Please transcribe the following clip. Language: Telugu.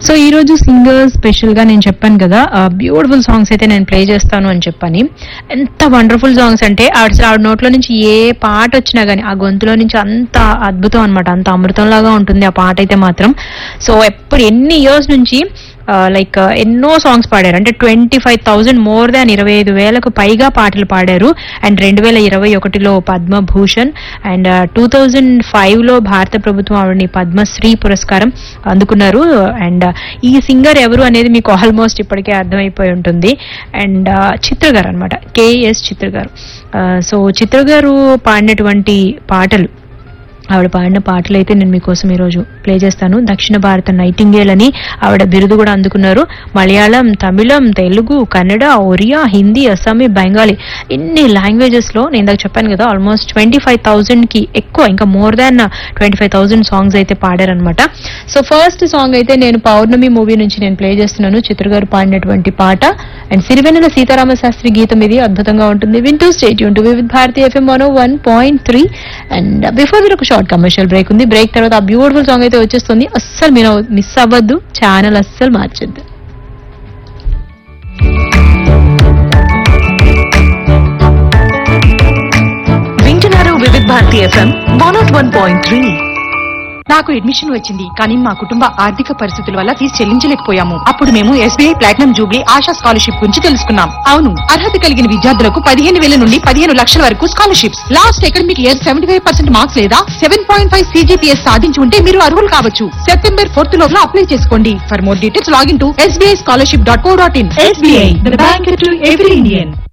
సో ఈ రోజు సింగర్ స్పెషల్ గా నేను చెప్పాను కదా బ్యూటిఫుల్ సాంగ్స్ అయితే నేను ప్లే చేస్తాను అని చెప్పని ఎంత వండర్ఫుల్ సాంగ్స్ అంటే ఆవిడ ఆవిడ నోట్లో నుంచి ఏ పాట వచ్చినా గానీ ఆ గొంతులో నుంచి అంత అద్భుతం అన్నమాట అంత అమృతం లాగా ఉంటుంది ఆ పాట అయితే మాత్రం సో ఎప్పుడు ఎన్ని ఇయర్స్ నుంచి లైక్ ఎన్నో సాంగ్స్ పాడారు అంటే twenty five thousand more than ఇరవై ఐదు వేలకు పైగా పాటలు పాడారు అండ్ రెండు వేల ఇరవై ఒకటిలో Padma Bhushan and two thousand five లో భారత ప్రభుత్వం ఆవిడని పద్మశ్రీ పురస్కారం అందుకున్నారు అండ్ ఈ సింగర్ ఎవరు అనేది మీకు ఆల్మోస్ట్ ఇప్పటికే అర్థమైపోయి ఉంటుంది అండ్ చిత్ర గారు అనమాట కేఎస్ చిత్ర గారు సో చిత్ర గారు పాడినటువంటి పాటలు ఆవిడ పాడిన పాటలు అయితే నేను మీకోసం ఈరోజు ప్లే చేస్తాను దక్షిణ భారత నైటింగేల్ అని ఆవిడ బిరుదు కూడా అందుకున్నారు మలయాళం తమిళం తెలుగు కన్నడ ఒరియా హిందీ అస్సామీ బెంగాలీ ఇన్ని లాంగ్వేజెస్ లో నేను ఇందాక చెప్పాను కదా ఆల్మోస్ట్ ట్వంటీ ఫైవ్ థౌసండ్ కి ఎక్కువ ఇంకా more than twenty five thousand songs అయితే పాడారనమాట సో ఫస్ట్ సాంగ్ అయితే నేను పౌర్ణమి మూవీ నుంచి నేను ప్లే చేస్తున్నాను చిత్ర గారు పాడినటువంటి పాట అండ్ సిరివెన్నెల సీతారామ శాస్త్రి గీతం ఇది అద్భుతంగా ఉంటుంది వింటూ స్టేట్ యూన్ to with Bharati FM one one point three and before మీరు ఒక షార్ట్ కమర్షియల్ బ్రేక్ ఉంది బ్రేక్ తర్వాత ఆ బ్యూటిఫుల్ సాంగ్ అయితే వచ్చేస్తుంది అస్సలు మీరు మిస్ అవ్వద్దు ఛానల్ అస్సలు మార్చొద్దు వింటున్నారు Vividh Bharati FM one of one point three నాకు అడ్మిషన్ వచ్చింది కానీ మా కుటుంబ ఆర్థిక పరిస్థితుల వల్ల ఫీజు చెల్లించలేకపోయాము అప్పుడు మేము SBI platinum jubilee Asha scholarship గురించి తెలుసుకున్నాం అవును అర్హత కలిగిన విద్యార్థులకు పదిహేను వేల నుండి పదిహేను లక్షల వరకు scholarships last academic year seventy five percent marks లేదా సెవెన్ పాయింట్ ఫైవ్ సీజీపీఎస్ సాధించి ఉంటే మీరు అర్హులు కావచ్చు సెప్టెంబర్ ఫోర్త్ లోపల అప్లై చేసుకోండి for more details login to SBI scholarship dot co dot in SBI bank to every Indian